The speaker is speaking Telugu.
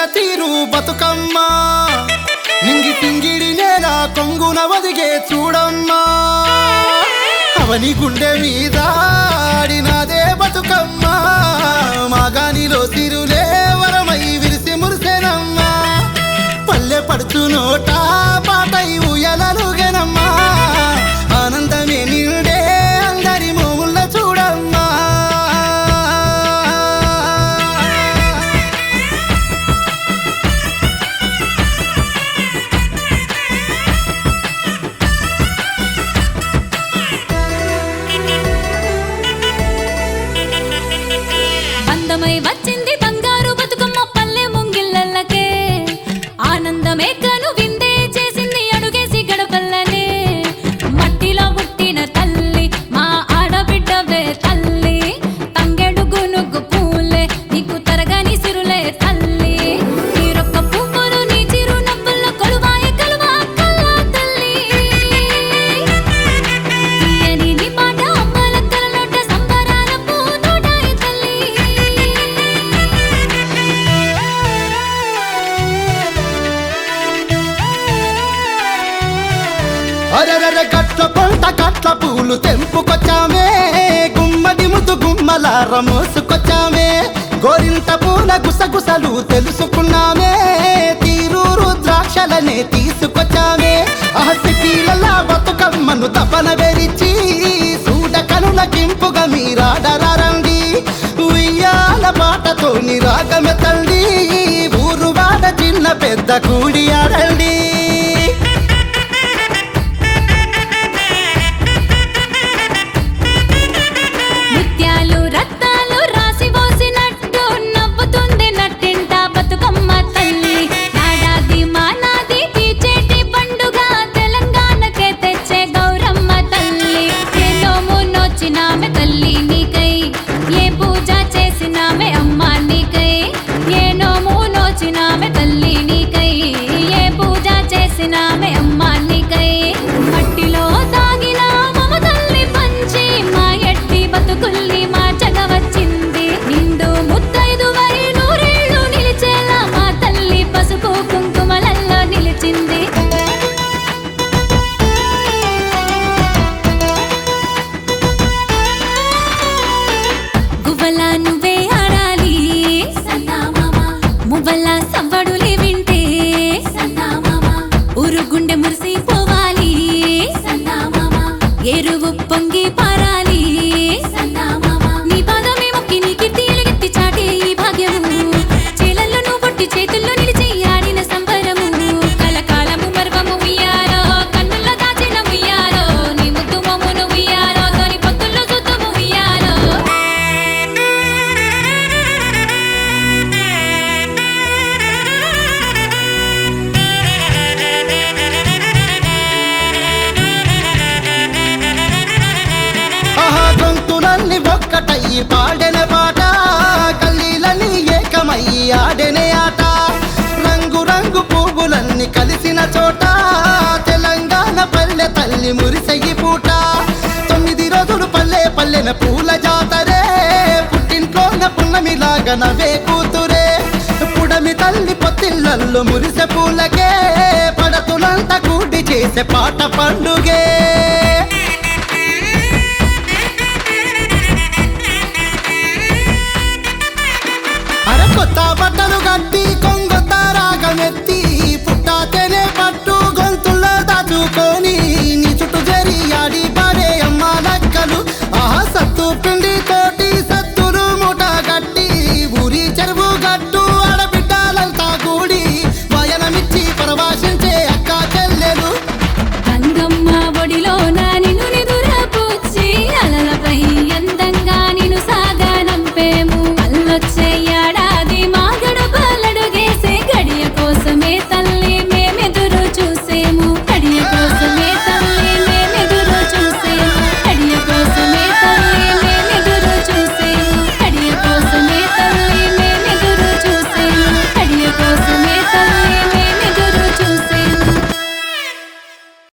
తీరు బతుకమ్మ నింగి పింగిడి నేల కొంగున వదిగే చూడమ్మా అవని గుండె మీద ఆడినదే బతుకమ్మ మాగానిలో సిరులే వరమై విరిసి మురిసెనమ్మా పల్లె పడుచు నోట పాటై ఉయలలుగెనమ్మా ఆనందమే నిండే అందరి మోముల చూడమ్మా అందమై వచ్చింది బంగారు బతుకమ్మ పల్లె ముంగిళ్ళకే ఆనందమే కను విందే చేసింది అడుగేసి గడపల్లనే మట్టిలో పుట్టిన తల్లి మా ఆడబిడ్డవే తల్లి తంగెడు గునుగు పూలే నీకు తరగని సిరులే తల్లి నీరొక్క పువ్వులు నీ చిరు నవ్వుల్లో కొలువాయ కలువా కల్లా తల్లి తీయని నీ పాట అమ్మల కలలోట సంబరాల పూతోటాయి తల్లి అరెరెరె కట్ల పొంట కట్ల పూలు తెంపుకొచ్చామే గుమ్మడి ముద్దు గుమ్మలార మోసుకొచ్చామే గోరింట పూల గుసగుసలు తెలుసుకున్నామే తీరు రుద్రాక్షలనే తీసుకొచ్చామే ఆసి పీలలా బతుకమ్మను తపన వెరిచి సూడ కనుల కింపుగా మీరాడరండి ఉయ్యాల పాటతో నిరాగమెత్తండి ఊరు వాడ చిన్న పెద్ద కూడి ఆడండి ముత్యాలు రత్నాలు రాసి పోసినట్టు నవ్వుతుంది నట్టింట బతుకమ్మ తల్లి నాడాది మానాది తీచేటి పండుగ తెలంగాణకే తెచ్చే గౌరమ్మ తల్లి ఏ నోము నోచినామె తల్లి నీకై ఏ పూజ చేసినామె అమ్మ నీకై ఏ నోము నోచినామె తల్లి నీకై ఏ పూజ చేసినామె అమ్మ నీకై మట్టిలో దాగిన మమ తల్లి పంచి మా ఎట్టి బతుకుల్ని మార్చగ వచ్చింది నిండు ముత్తైదు వై నూరేళ్ళు నిలిచేలా మా తల్లి పసుపు కుంకుమలల్లో నిలిచింది గువ్వల నువ్వే ఆడాలి మువ్వల సవ్వడులే వింటే ఊరుగుండె మురిసిపోవాలి ఎరువు పొంగి పారాలి నీ పాదమే మొక్కి నీ కీర్తి ఎలుగెత్తి చాటే ఈ భాగ్యము చేలల్లో నువ్వు పొట్టి చేతుల్లో నిలిచి ఆడిన సంబరము కలకాలము మర్వము ఉయ్యాలో కన్నుల్లో దాచిన ఉయ్యాలో నీ ముద్దు మమ్మును ఉయ్యాలో తొని పొత్తుల్లో చూద్దాము ఉయ్యాలో ఆహా గొంతులన్నీ ఒక్కటయ్యి పాడెన పాట కల్లీలన్నీ ఏకమయ్యి ఆడెనే ఆట రంగు రంగు పువ్వులన్నీ కలిసిన చోట తెలంగాణ పల్లె తల్లి మురిసెయ్యి పూట తొమ్మిది రోజులు పల్లె పల్లెన పూల జాతరే పుట్టింట్లోన పున్నమిలాగా నవే కూతురే పుడమి తల్లి పొత్తిళ్ళల్లో మురిసె పూలకే పడతులంతా కూడి చేసే పాట పండుగే అర కొత్త బట్టలు కట్టి కొంగొత్త రాగమెత్తి పుట్టాతేనే పట్టు గొంతుల్లో దాచుకొని నీ చుట్టూ జరి ఆడి పాడే అమ్మ లక్కలు ఆహా సత్తు పిండి తోటి సత్తులు మూట గట్టి ఊరి చెరువు గట్టు ఆడబిడ్డలంతా కూడి వయనమిచ్చి పరవాశించే అక్క చెల్లెలు గంగమ్మ ఒడిలోన